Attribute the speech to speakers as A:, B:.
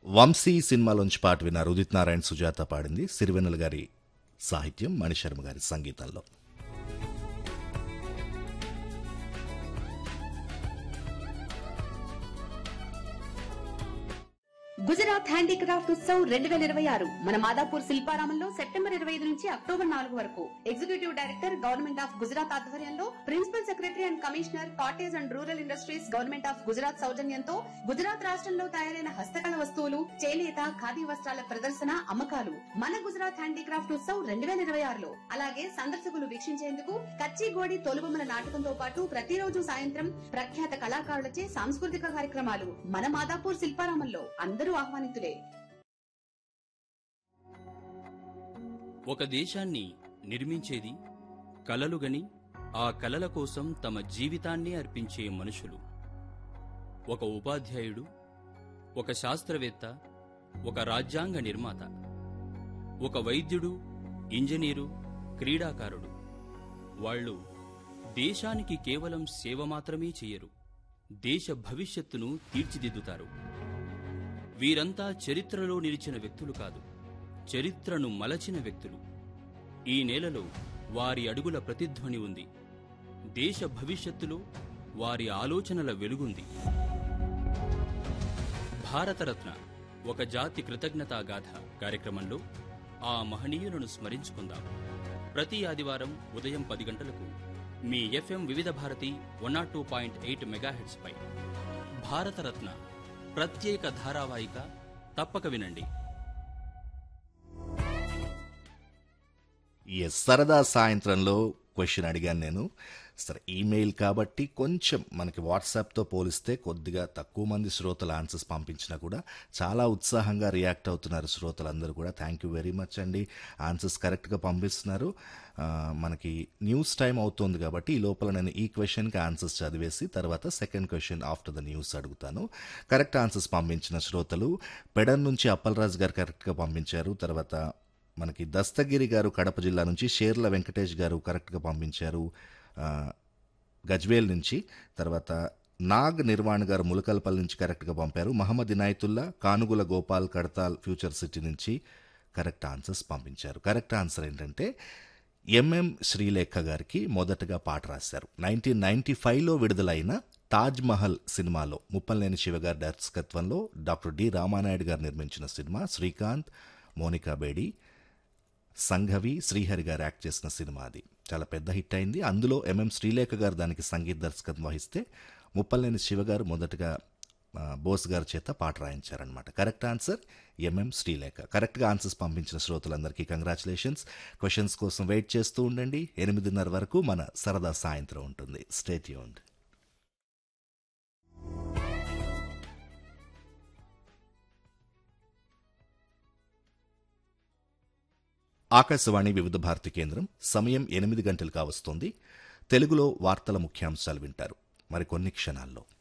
A: వంశీ సినిమాలోంచి పాట విన్నారు ఉదిత్ నారాయణ సుజాత పాడింది సిరివెన్నెల గారి సాహిత్యం మణిశర్మ గారి సంగీతంలో
B: గుజరాత్ హ్యాండీక్రాఫ్ట్ ఉత్సవ్ రెండు వేల ఇరవై ఆరు మన మాదాపూర్ శిల్పారామంలో సెప్టెంబర్ ఇరవై ఐదు నుంచి అక్టోబర్ నాలుగు వరకు executive director government of Gujarat ఆధ్వర్యంలో principal secretary and commissioner cottage and rural industries government of Gujarat సౌజన్యంతో గుజరాత్ రాష్ట్రంలో తయారైన హస్తకళ వస్తువులు చేనేత ఖాదీ వస్త్రాల ప్రదర్శన అమ్మకాలు మన గుజరాత్ హ్యాండీక్రాఫ్ట్ ఉత్సవ్ రెండు వేల ఇరవై ఆరులో అలాగే సందర్శకులు వీక్షించేందుకు కచ్చిగోడి తోలుబొమ్మల నాటకంతో పాటు ప్రతిరోజు సాయంత్రం ప్రఖ్యాత కళాకారులచే సాంస్కృతిక కార్యక్రమాలు మన మాదాపూర్ శిల్పారామంలో అందరూ ఆహ్వానితులే
C: ఒక దేశాన్ని నిర్మించేది కలలుగని ఆ కలల కోసం తమ జీవితాన్ని అర్పించే మనుషులు ఒక ఉపాధ్యాయుడు ఒక శాస్త్రవేత్త ఒక రాజ్యాంగ నిర్మాత ఒక వైద్యుడు ఇంజనీరు క్రీడాకారుడు వాళ్ళు దేశానికి కేవలం సేవ మాత్రమే చేయరు దేశ భవిష్యత్తును తీర్చిదిద్దుతారు వీరంతా చరిత్రలో నిలిచిన వ్యక్తులు కాదు చరిత్రను మలచిన వ్యక్తులు ఈ నేలలో వారి అడుగుల ప్రతిధ్వని ఉంది దేశ భవిష్యత్తులో వారి ఆలోచనల వెలుగుంది భారతరత్న ఒక జాతి కృతజ్ఞతా గాథ కార్యక్రమంలో ఆ మహనీయులను స్మరించుకుందాం ప్రతి ఆదివారం ఉదయం పది గంటలకు మీ FM Vividh Bharati one naught two point eight మెగాహెడ్స్పై భారతరత్న ప్రత్యేక ధారావాహిక తప్పక వినండి
A: ఎస్ సరదా సాయంత్రంలో క్వశ్చన్ అడిగాను నేను సరే ఈమెయిల్ కాబట్టి కొంచెం మనకి వాట్సాప్తో పోలిస్తే కొద్దిగా తక్కువ మంది శ్రోతలు ఆన్సర్స్ పంపించినా కూడా చాలా ఉత్సాహంగా రియాక్ట్ అవుతున్నారు శ్రోతలందరూ కూడా థ్యాంక్ యూ వెరీ మచ్ అండి ఆన్సర్స్ కరెక్ట్గా పంపిస్తున్నారు ఆ, మనకి న్యూస్ టైం అవుతుంది కాబట్టి ఈ లోపల నేను ఈ క్వశ్చన్కి ఆన్సర్స్ చదివేసి తర్వాత second question after the news అడుగుతాను కరెక్ట్ ఆన్సర్స్ పంపించిన శ్రోతలు పెడన్ నుంచి అప్పలరాజు గారు కరెక్ట్గా పంపించారు తర్వాత మనకి దస్తగిరి గారు కడప జిల్లా నుంచి షేర్ల వెంకటేష్ గారు కరెక్ట్గా పంపించారు ఆ, గజ్వేల్ నుంచి తర్వాత నాగ్ నిర్వాణ్ గారు ములకల్పల్లి నుంచి కరెక్ట్గా పంపారు మహమ్మద్ ఇనాయతుల్లా కానుగుల గోపాల్ కడతాల్ ఫ్యూచర్ సిటీ నుంచి కరెక్ట్ ఆన్సర్స్ పంపించారు కరెక్ట్ ఆన్సర్ ఏంటంటే ఎంఎం శ్రీలేఖ గారికి మొదటగా పాట రాశారు నైన్టీన్ నైన్టీ ఫైవ్లో విడుదలైన తాజ్ మహల్ సినిమాలో ముప్పలనేని శివ గారి దర్శకత్వంలో డాక్టర్ డి రామానాయుడు గారు నిర్మించిన సినిమా శ్రీకాంత్ మోనికా బేడి సంఘవి శ్రీహరి గారు యాక్ట్ చేసిన సినిమా అది చాలా పెద్ద హిట్ అయింది అందులో ఎంఎం శ్రీలేఖ గారు దానికి సంగీత దర్శకత్వం వహిస్తే ముప్పలనేని శివ గారు మొదటగా ఆ, బోస్ గారి చేత పాట రాయించారనమాట కరెక్ట్ ఆన్సర్ ఎంఎం శ్రీలేఖ కరెక్ట్గా ఆన్సర్స్ పంపించిన శ్రోతలందరికీ కంగ్రాచులేషన్స్ క్వశ్చన్స్ కోసం వెయిట్ చేస్తూ ఉండండి ఎనిమిదిన్నర వరకు మన సరదా సాయంత్రం ఉంటుంది స్టేట్ యూన్డ్ ఆకాశవాణి వివిధ భారతి కేంద్రం సమయం ఎనిమిది గంటలు కావస్తోంది తెలుగులో వార్తల ముఖ్యాంశాలు వింటారు మరికొన్ని క్షణాల్లో